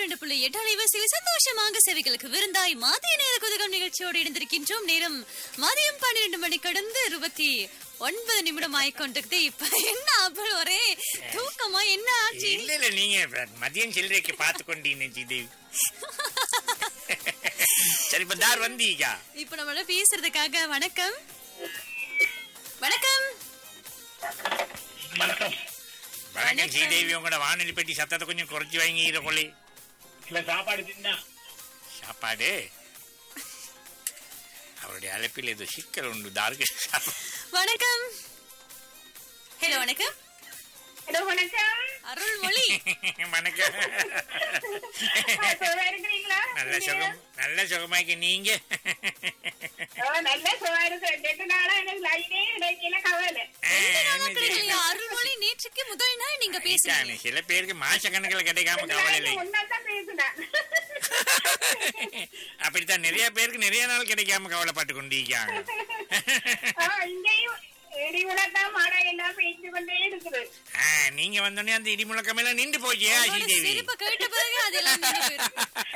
நூற்றி ரெண்டு புள்ளி எட்டு அலைவரிசையில் சந்தோஷமாக செவிகளுக்கு விருந்தாய் மதிய நேர குதகம் நிகழ்ச்சியோடு இணைந்திருக்கின்றோம் நேரம் மதியம் பன்னிரண்டு மணி கடந்து இருபத்தி ஒன்பது நிமிடம் ஆயிக்கொண்டிருக்குது இப்ப என்ன அப்படி ஒரே தூக்கமா என்ன ஆச்சு இல்ல இல்ல நீங்க மதியம் சில்லறைக்கு பார்த்து கொண்டீங்க ஜிதேவி சரி இப்ப தார் வந்தீங்க இப்ப நம்மள பேசுறதுக்காக வணக்கம் வணக்கம் வணக்கம் வணக்கம் ஸ்ரீதேவி உங்களோட வானொலி பெட்டி சத்தத்தை கொஞ்சம் குறைச்சி வாங்கிக்கிற கொள்ளி இல்ல சாப்பாடு தின்னா சாப்பாடு அவருடைய அழைப்பில் ஏதோ சிக்கல் உண்டு தாருக்கு வணக்கம் ஹலோ வணக்கம் ஹலோ வணக்கம் அருள்மொழி வணக்கம் சுகமா இருக்கிறீங்களா நல்ல சுகம் நல்ல சுகமாக்கி நீங்க ஓ, நல்ல சுகமா இருக்கு ரெண்டு நாளா எனக்கு லைனே கிடைக்கல கவலை ஆ, ரெண்டு நாளா என்ன கிடைக்கலையா? செய்ய? அருள்மொழி நேற்றுக்கு முதல் நாள் நீங்க இதானே, பேசுறீங்க சில பேருக்கு மாச கணக்குல கிடைக்காம கவலை இல்லை ஒன்னாதான் பேசுனேன் அப்படித்தான் நிறைய பேருக்கு நிறைய நாள் கிடைக்காம கவலைப்பட்டு கொண்டிருக்காங்க ஆ, இங்கேயும் இடிவுலதான் மழை எல்லாம் பெய்து கொண்டே இருக்குது ஆ, நீங்க வந்தோடனே அந்த இடி முழக்கம் எல்லாம் நின்று போச்சியா உங்களோட ஸ்ரீதேவி சிரிப்பை கேட்ட பிறகு அதெல்லாம் நின்னு போயிரும்.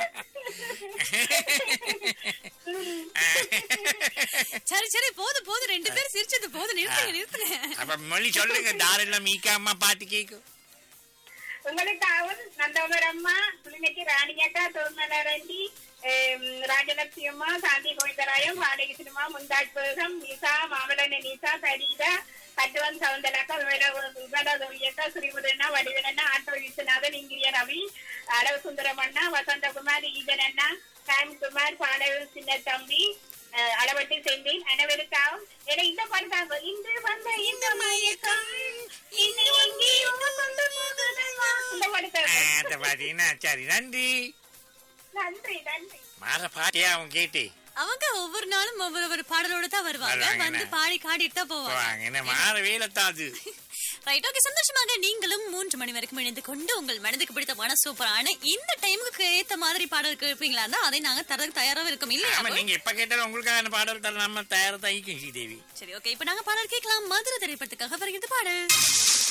சரி சரி போதும் போதும் ரெண்டு பேரும் சிரிச்சது போதும் நிறுத்துங்க நிறுத்துங்க அப்ப மொழி சொல்லுங்க தாரெல்லாம் மீக்காம பாட்டு கேக்கும் உங்களுக்காகவும் நந்தவர் அம்மா புலினைக்கு ராணியக்கா தோர்மலரண்டி ராஜலட்சுமி அம்மா சாந்தி கோவிந்தராயம் வாடகை சினிமா முந்தாஜ் பேகம் நிசா மாமலன நிசா கரீதா கட்டுவன் சவுந்தரக்கா விமலா ஸ்ரீமுதண்ணா வடிவனண்ணா ஆட்டோ விஸ்வநாதன் இங்கிரிய ரவி அளவு சுந்தரமண்ணா வசந்தகுமார் ஈதனண்ணா சாம்குமார் பாடல் சின்ன தம்பி அஹ், அளவட்டி செந்தேன் அனைவருக்காகவும் ஏன்னா இந்த பாட்டு தாங்க இன்று வந்த இந்த மயக்கம் இனி எங்கேயோ கொண்டு போகுதம்மா. இந்த பாட்டு ஆ, தாங்க. அந்த பாத்தீங்கன்னா சரி நன்றி நன்றி நன்றி மாற பாட்டியா அவன் கேட்டு அவங்க ஒவ்வொரு நாளும் ஒவ்வொரு ஒரு பாடலோட தான் வருவாங்க வருவாங்க, வந்து என்ன? பாடி காடிட்டு தான் போவாங்க வாங்க என்ன மாற வேலைத்தாது ரைட் ஓகே சந்தோஷமாக நீங்களும் மூன்று மணி வரைக்கும் இணைந்து கொண்டு உங்கள் மனதுக்கு பிடித்தமான சூப்பரான இந்த டைமுக்கு ஏத்த மாதிரி பாடல் கேட்பீங்களா இருந்தா அதை நாங்க தரதுக்கு தயாராக இருக்கோம் இல்லையா ஆமா நீங்க எப்ப கேட்டாலும் உங்களுக்கான பாடல் தர நம்ம தயாரா தைக்கும் ஸ்ரீதேவி சரி ஓகே இப்ப நாங்க பாடல் கேட்கலாம் மதுரை திரைப்படத்துக்காக வருகிறது பாடல்